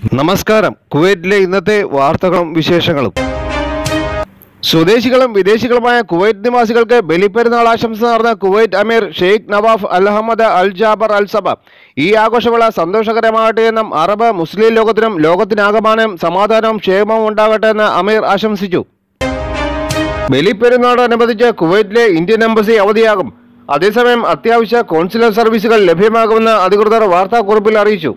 നമസ്കാരം കുവൈറ്റിലെ ഇന്നത്തെ വാർത്തകളും വിശേഷങ്ങളും സ്വദേശികളും വിദേശികളുമായ കുവൈറ്റ് നിവാസികൾക്ക് ബലിപ്പെരുന്നാൾ ആശംസ നേർന്ന കുവൈറ്റ് അമീർ Sheikh Nawaf al Ahmad al Jaber al Sabah ഈ ആഘോഷവേള സന്തോഷകരമാകട്ടെ എന്നും അറബ് മുസ്ലിം ലോകത്തിനും ലോകത്തിനാകമാനം സമാധാനവും ക്ഷേമവും ഉണ്ടാകട്ടെ എന്ന് അമീർ ആശംസിച്ചു ബലിപ്പെരുന്നാളോടനുബന്ധിച്ച് കുവൈറ്റിലെ ഇന്ത്യൻ എംബസി അവധിയാകും അതേസമയം അത്യാവശ്യ കോൺസുലർ സർവീസുകൾ ലഭ്യമാകുമെന്ന് അധികൃതർ വാർത്താക്കുറിപ്പിൽ അറിയിച്ചു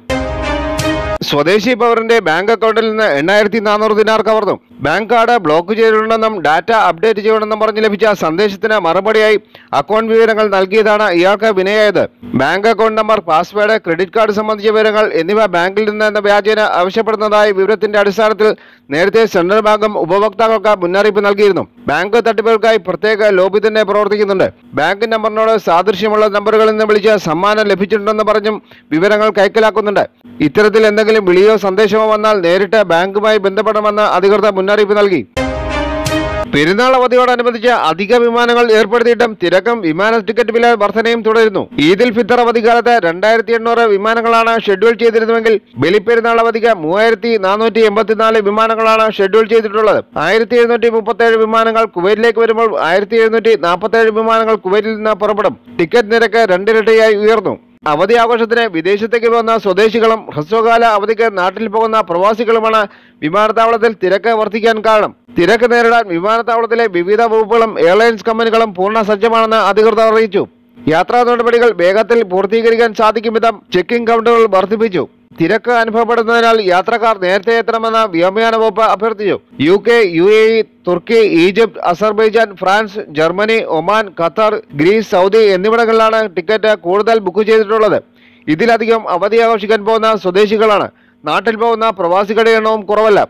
സ്വദേശി പൗരന്റെ ബാങ്ക് അക്കൗണ്ടിൽ നിന്ന് എണ്ണായിരത്തി നാനൂറ് ദിനാർ കവർന്നു ബാങ്ക് കാർഡ് ബ്ലോക്ക് ചെയ്തിട്ടുണ്ടെന്നും ഡാറ്റ അപ്ഡേറ്റ് ചെയ്യണമെന്നും പറഞ്ഞ് ലഭിച്ച സന്ദേശത്തിന് മറുപടിയായി അക്കൗണ്ട് വിവരങ്ങൾ നൽകിയതാണ് ഇയാൾക്ക് വിനയായത് bank account number password credit card സംബന്ധിച്ച വിവരങ്ങൾ എന്നിവ ബാങ്കിൽ നിന്ന് എന്ന വ്യാജേന ആവശ്യപ്പെടുന്നതായി വിവരത്തിന്റെ അടിസ്ഥാനത്തിൽ നേരത്തെ സെൻട്രൽ ബാങ്കും ഉപഭോക്താക്കൾക്ക് മുന്നറിയിപ്പ് നൽകിയിരുന്നു ബാങ്ക് തട്ടിപ്പുകൾക്കായി പ്രത്യേക ലോബി തന്നെ പ്രവർത്തിക്കുന്നുണ്ട് ബാങ്ക് നമ്പറിനോട് സാദൃശ്യമുള്ള നമ്പറുകളിൽ നിന്ന് വിളിച്ച് സമ്മാനം ലഭിച്ചിട്ടുണ്ടെന്ന് പറഞ്ഞും വിവരങ്ങൾ കൈക്കലാക്കുന്നുണ്ട് ഇത്തരത്തിൽ എന്തെങ്കിലും വിളിയോ സന്ദേശമോ വന്നാൽ നേരിട്ട് ബാങ്കുമായി ബന്ധപ്പെടണമെന്ന് അധികൃതർ മുന്നറിയിപ്പ് നൽകി പെരുന്നാൾ അവധിയോടനുബന്ധിച്ച് അധിക വിമാനങ്ങൾ ഏർപ്പെടുത്തിയിട്ടും തിരക്കും വിമാന ടിക്കറ്റ് വില വർധനയും തുടരുന്നു ഈദിൽ ഫിത്തർ അവധിക്കാലത്ത് രണ്ടായിരത്തി എണ്ണൂറ് വിമാനങ്ങളാണ് ഷെഡ്യൂൾ ചെയ്തിരുന്നുവെങ്കിൽ ബലിപ്പെരുന്നാൾ അവധിക്ക് മൂവായിരത്തി നാനൂറ്റി എൺപത്തിനാല് വിമാനങ്ങളാണ് ഷെഡ്യൂൾ ചെയ്തിട്ടുള്ളത് ആയിരത്തി എഴുന്നൂറ്റി മുപ്പത്തേഴ് വിമാനങ്ങൾ കുവൈറ്റിലേക്ക് വരുമ്പോൾ ആയിരത്തി എഴുന്നൂറ്റി നാൽപ്പത്തേഴ് വിമാനങ്ങൾ കുവൈറ്റിൽ നിന്ന് പുറപ്പെടും ടിക്കറ്റ് നിരക്ക് രണ്ടിരട്ടിയായി ഉയർന്നു അവധി ആഘോഷത്തിന് വിദേശത്തേക്ക് പോകുന്ന സ്വദേശികളും ഹ്രസ്വകാല അവധിക്ക് നാട്ടിൽ പോകുന്ന പ്രവാസികളുമാണ് വിമാനത്താവളത്തിൽ തിരക്ക് വർദ്ധിക്കാൻ കാരണം തിരക്ക് നേരിടാൻ വിമാനത്താവളത്തിലെ വിവിധ വകുപ്പുകളും എയർലൈൻസ് കമ്പനികളും പൂർണ്ണ സജ്ജമാണെന്ന് അധികൃതർ അറിയിച്ചു യാത്രാ നടപടികൾ വേഗത്തിൽ പൂർത്തീകരിക്കാൻ സാധിക്കും വിധം ചെക്കിംഗ് കൗണ്ടറുകൾ വർദ്ധിപ്പിച്ചു തിരക്ക് അനുഭവപ്പെടുന്നതിനാൽ യാത്രക്കാർ നേരത്തെ എത്തണമെന്ന് വ്യോമയാന വകുപ്പ് അഭ്യർത്ഥിച്ചു U K U A E Turkey Egypt Azerbaijan France Germany Oman Qatar Greece Saudi എന്നിവിടങ്ങളിലാണ് ടിക്കറ്റ് കൂടുതൽ ബുക്ക് ചെയ്തിട്ടുള്ളത് ഇതിലധികം അവധി ആഘോഷിക്കാൻ പോകുന്ന സ്വദേശികളാണ് നാട്ടിൽ പോകുന്ന പ്രവാസികളുടെ എണ്ണവും കുറവല്ല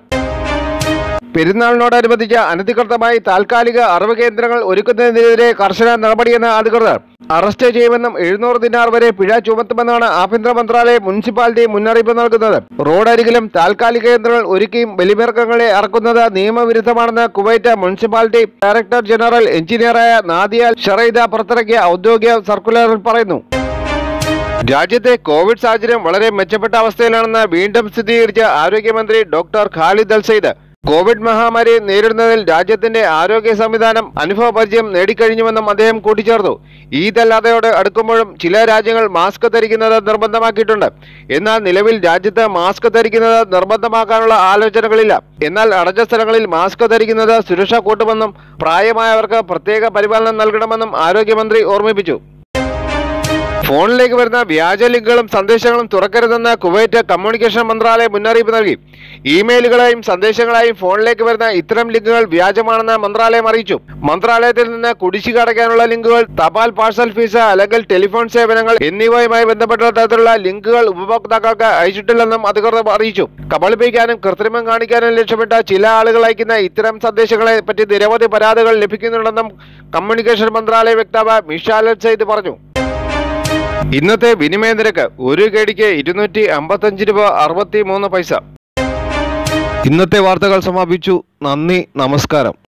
പെരുന്നാളിനോടനുബന്ധിച്ച് അനധികൃതമായി താൽക്കാലിക അറിവ് കേന്ദ്രങ്ങൾ ഒരുക്കുന്നതിനെതിരെ കർശന നടപടിയെന്ന് അധികൃതർ അറസ്റ്റ് ചെയ്യുമെന്നും എഴുന്നൂറ് ദിനാർ വരെ പിഴ ചുമത്തുമെന്നാണ് ആഭ്യന്തര മന്ത്രാലയം മുനിസിപ്പാലിറ്റി മുന്നറിയിപ്പ് നൽകുന്നത് റോഡരികിലും താൽക്കാലിക കേന്ദ്രങ്ങൾ ഒരുക്കിയും ബലിമൃഗങ്ങളെ ഇറക്കുന്നത് നിയമവിരുദ്ധമാണെന്ന് കുവൈറ്റ് മുനിസിപ്പാലിറ്റി ഡയറക്ടർ ജനറൽ എഞ്ചിനീയറായ നാദിയ ഷറൈദ പുറത്തിറക്കിയ ഔദ്യോഗിക സർക്കുലറിൽ പറയുന്നു രാജ്യത്തെ കോവിഡ് സാഹചര്യം വളരെ മെച്ചപ്പെട്ട അവസ്ഥയിലാണെന്ന് വീണ്ടും സ്ഥിരീകരിച്ച ആരോഗ്യമന്ത്രി doctor Khalid al Sayed Covid മഹാമാരി നേരിടുന്നതിൽ രാജ്യത്തിന്റെ ആരോഗ്യ സംവിധാനം അനുഭവ പരിചയം നേടിക്കഴിഞ്ഞുവെന്നും അദ്ദേഹം കൂട്ടിച്ചേർത്തു ഈദ് അല്ലാതെയോട് അടുക്കുമ്പോഴും ചില രാജ്യങ്ങൾ മാസ്ക് ധരിക്കുന്നത് നിർബന്ധമാക്കിയിട്ടുണ്ട് എന്നാൽ നിലവിൽ രാജ്യത്ത് മാസ്ക് ധരിക്കുന്നത് നിർബന്ധമാക്കാനുള്ള ആലോചനകളില്ല എന്നാൽ അടച്ച സ്ഥലങ്ങളിൽ മാസ്ക് ധരിക്കുന്നത് സുരക്ഷ കൂട്ടുമെന്നും പ്രായമായവർക്ക് പ്രത്യേക പരിപാലനം നൽകണമെന്നും ആരോഗ്യമന്ത്രി ഓർമ്മിപ്പിച്ചു ഫോണിലേക്ക് വരുന്ന വ്യാജ ലിങ്കുകളും സന്ദേശങ്ങളും തുറക്കരുതെന്ന് കുവൈറ്റ് കമ്മ്യൂണിക്കേഷൻ മന്ത്രാലയം മുന്നറിയിപ്പ് നൽകി ഇമെയിലുകളായും സന്ദേശങ്ങളായും ഫോണിലേക്ക് വരുന്ന ഇത്തരം ലിങ്കുകൾ വ്യാജമാണെന്ന് മന്ത്രാലയം അറിയിച്ചു മന്ത്രാലയത്തിൽ നിന്ന് കുടിശ്ശിക അടയ്ക്കാനുള്ള ലിങ്കുകൾ തപാൽ പാഴ്സൽ ഫീസ് അല്ലെങ്കിൽ ടെലിഫോൺ സേവനങ്ങൾ എന്നിവയുമായി ബന്ധപ്പെട്ട തരത്തിലുള്ള ലിങ്കുകൾ ഉപഭോക്താക്കൾക്ക് അയച്ചിട്ടില്ലെന്നും അധികൃതർ അറിയിച്ചു കബളിപ്പിക്കാനും കൃത്രിമം കാണിക്കാനും ലക്ഷ്യമിട്ട ചില ആളുകൾ അയക്കുന്ന ഇത്തരം സന്ദേശങ്ങളെ പറ്റി നിരവധി പരാതികൾ ലഭിക്കുന്നുണ്ടെന്നും കമ്മ്യൂണിക്കേഷൻ മന്ത്രാലയ വക്താവ് മിഷാൽ സയ്യിദ് പറഞ്ഞു ഇന്നത്തെ വിനിമയ നിരക്ക് ഒരു കേടിക്ക് ഇരുന്നൂറ്റി അമ്പത്തഞ്ച് രൂപ അറുപത്തി മൂന്ന് പൈസ ഇന്നത്തെ വാർത്തകൾ സമാപിച്ചു നന്ദി നമസ്കാരം